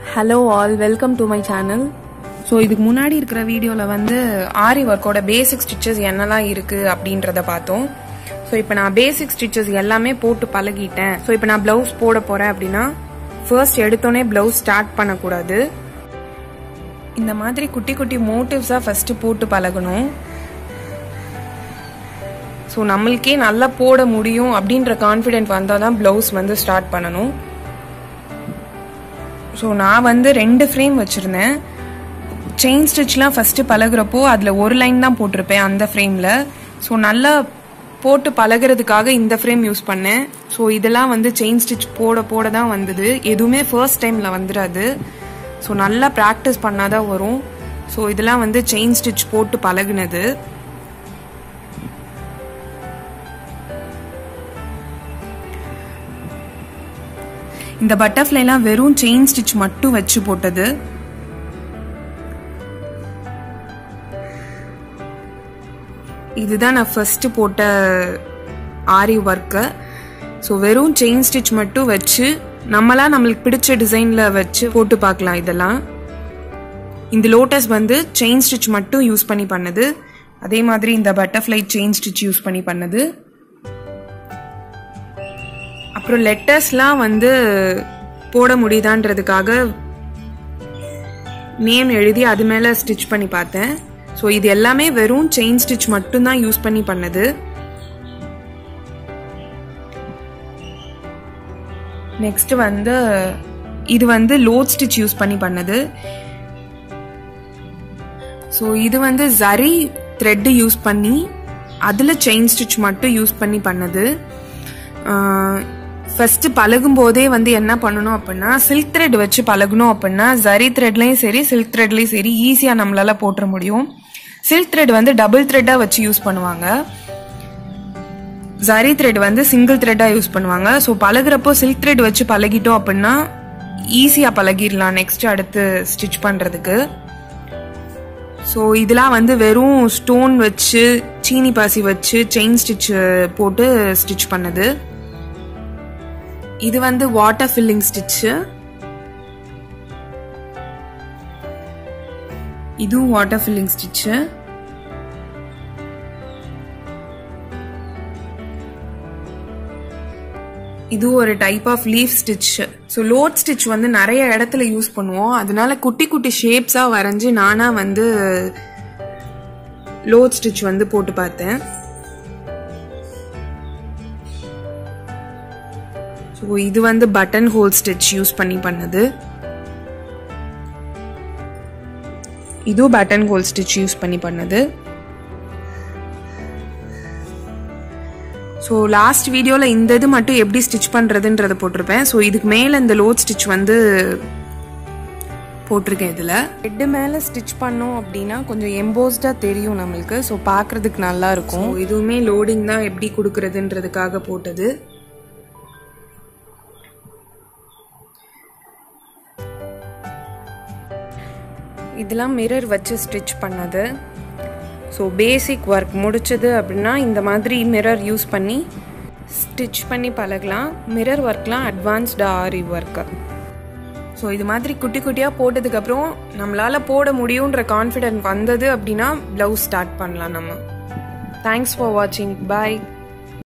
hello all welcome to my channel so இதுக்கு முன்னாடி இருக்கிற வீடியோவில் வந்து ஆரி ஒர்க்கோட பேசிக் ஸ்டிச்சஸ் என்னெல்லாம் இருக்குது அப்படின்றத பார்த்தோம் ஸோ இப்போ நான் பேசிக் ஸ்டிச்சஸ் எல்லாமே போட்டு பழகிட்டேன் ஸோ இப்போ நான் ப்ளவுஸ் போட போகிறேன் அப்படின்னா ஃபர்ஸ்ட் எடுத்தோடனே ப்ளவுஸ் ஸ்டார்ட் பண்ணக்கூடாது இந்த மாதிரி குட்டி குட்டி மோட்டிவ்ஸாக ஃபஸ்ட்டு போட்டு பழகணும் ஸோ நம்மளுக்கே நல்லா போட முடியும் அப்படின்ற கான்ஃபிடென்ட் வந்தால் தான் ப்ளவுஸ் வந்து ஸ்டார்ட் பண்ணணும் ஸோ நான் வந்து ரெண்டு ஃப்ரேம் வச்சுருந்தேன் செயின் ஸ்டிச்லாம் ஃபஸ்ட்டு பழகுறப்போ அதில் ஒரு லைன் தான் போட்டிருப்பேன் அந்த ஃப்ரேமில் ஸோ நல்லா போட்டு பழகிறதுக்காக இந்த ஃப்ரேம் யூஸ் பண்ணேன் ஸோ இதெல்லாம் வந்து செயின் ஸ்டிச் போட போட தான் வந்தது எதுவுமே ஃபர்ஸ்ட் டைமில் வந்துடாது ஸோ நல்லா ப்ராக்டிஸ் பண்ணாதான் வரும் ஸோ இதெல்லாம் வந்து செயின் ஸ்டிச் போட்டு பழகுனது இந்த பட்டர்ஃப்ளைலாம் வெறும் செயின் ஸ்டிச் மட்டும் வச்சு போட்டது இதுதான் நான் ஃபர்ஸ்ட் போட்ட ஆரி ஒர்க்கு ஸோ வெறும் செயின் ஸ்டிச் மட்டும் வச்சு நம்மளா நம்மளுக்கு பிடிச்ச டிசைனில் வச்சு போட்டு பார்க்கலாம் இதெல்லாம் இந்த லோட்டஸ் வந்து செயின் ஸ்டிச் மட்டும் யூஸ் பண்ணி பண்ணது அதே மாதிரி இந்த பட்டர்ஃப்ளை செயின் ஸ்டிச் யூஸ் பண்ணி பண்ணது அப்புறம் லெட்டர்ஸ்லாம் வந்து போட முடியுதான்றதுக்காக நேம் எழுதி அது மேலே ஸ்டிச் பண்ணி பார்த்தேன் ஸோ இது எல்லாமே வெறும் செயின் ஸ்டிச் மட்டும்தான் யூஸ் பண்ணி பண்ணது நெக்ஸ்ட் வந்து இது வந்து லோட் ஸ்டிச் யூஸ் பண்ணி பண்ணது ஸோ இது வந்து ஜரி த்ரெட்டு யூஸ் பண்ணி அதில் செயின் ஸ்டிச் மட்டும் யூஸ் பண்ணி பண்ணது ஃபர்ஸ்ட் பழகும் போதே வந்து என்ன பண்ணணும் அப்படின்னா சில்க் த்ரெட் வச்சு பழகணும் அப்படின்னா ஜரி த்ரெட்லையும் சரி சில்க் த்ரெட்லையும் சரி ஈஸியாக நம்மளால போட்டுற முடியும் சில்க் த்ரெட் வந்து டபுள் த்ரெட்டாக வச்சு யூஸ் பண்ணுவாங்க ஜரி த்ரெட் வந்து சிங்கிள் த்ரெட்டாக யூஸ் பண்ணுவாங்க ஸோ பழகுறப்போ சில்க் த்ரெட் வச்சு பழகிட்டோம் அப்படின்னா ஈஸியாக பழகிடலாம் நெக்ஸ்ட் அடுத்து ஸ்டிச் பண்ணுறதுக்கு ஸோ இதெல்லாம் வந்து வெறும் ஸ்டோன் வச்சு சீனி பாசி வச்சு செயின் ஸ்டிச் போட்டு ஸ்டிச் பண்ணது இது வந்து வாட்டர் ஃபில்லிங் ஸ்டிச்சு இதுவும் வாட்டர் ஃபில்லிங் ஸ்டிச்சு இது ஒரு type of leaf stitch so load stitch வந்து நிறைய இடத்துல யூஸ் பண்ணுவோம் அதனால குட்டி குட்டி ஷேப்ஸாக வரைஞ்சி நானாக வந்து லோட் ஸ்டிச் வந்து போட்டு பார்த்தேன் ஸோ இது வந்து பட்டன் ஹோல் ஸ்டிச் யூஸ் பண்ணி பண்ணது இதுவும் பட்டன் ஹோல் ஸ்டிச் யூஸ் பண்ணி பண்ணது ஸோ லாஸ்ட் வீடியோவில் இந்த இது மட்டும் எப்படி ஸ்டிச் பண்ணுறதுன்றத போட்டிருப்பேன் ஸோ இதுக்கு மேலே இந்த லோட் ஸ்டிச் வந்து போட்டிருக்கேன் இதில் ஹெட்டு மேலே ஸ்டிச் பண்ணோம் அப்படின்னா கொஞ்சம் எம்போஸ்டாக தெரியும் நம்மளுக்கு ஸோ பார்க்குறதுக்கு நல்லா இருக்கும் இதுவுமே லோடிங் தான் எப்படி கொடுக்குறதுன்றதுக்காக போட்டது இதெல்லாம் மிரர் வச்சு ஸ்டிச் பண்ணது ஸோ பேசிக் ஒர்க் முடிச்சது அப்படின்னா இந்த மாதிரி மிரர் யூஸ் பண்ணி ஸ்டிச் பண்ணி பழகலாம் மிரர் ஒர்க்லாம் அட்வான்ஸ்டு ஆரி ஒர்க்கு ஸோ இது மாதிரி குட்டி குட்டியாக போட்டதுக்கப்புறம் நம்மளால் போட முடியுன்ற கான்ஃபிடென்ட் வந்தது அப்படின்னா ப்ளவுஸ் ஸ்டார்ட் பண்ணலாம் நம்ம தேங்க்ஸ் ஃபார் வாட்சிங் பாய்